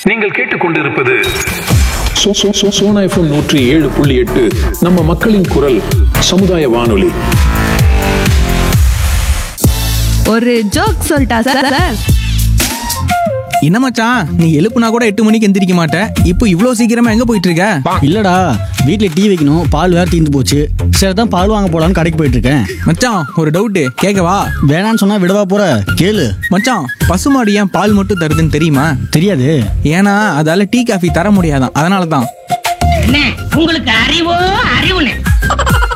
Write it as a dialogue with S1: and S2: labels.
S1: நீங்கள் கேட்டுக்கொண்டிருப்பது சோ- சோ- சோ- சோனா எஃப்எம் நூற்றி ஏழு புள்ளி எட்டு நம்ம மக்களின் குரல் சமுதாய வானொலி
S2: ஒரு ஜோக் சொல்லிட்டா சார் சார்
S3: என்ன மச்சான் நீ எழுப்புனா கூட எட்டு மணிக்கு எந்திரிக்க மாட்ட இப்போ இவ்வளோ சீக்கிரமா எங்க போயிட்டு இருக்க
S4: இல்லடா வீட்ல டீ வைக்கணும் பால் வேற தீர்ந்து போச்சு சரி தான் பால் வாங்க போலான்னு கடைக்கு போயிட்டு இருக்கேன்
S3: மச்சான் ஒரு டவுட்டு கேட்கவா
S4: வேணான்னு சொன்னா விடவா போற கேளு
S3: மச்சான் பசுமாடு ஏன் பால் மட்டும் தருதுன்னு தெரியுமா
S4: தெரியாது
S3: ஏன்னா அதால டீ காஃபி தர முடியாதான் அதனால தான்
S5: அண்ணே உங்களுக்கு அறிவோ அறிவுனே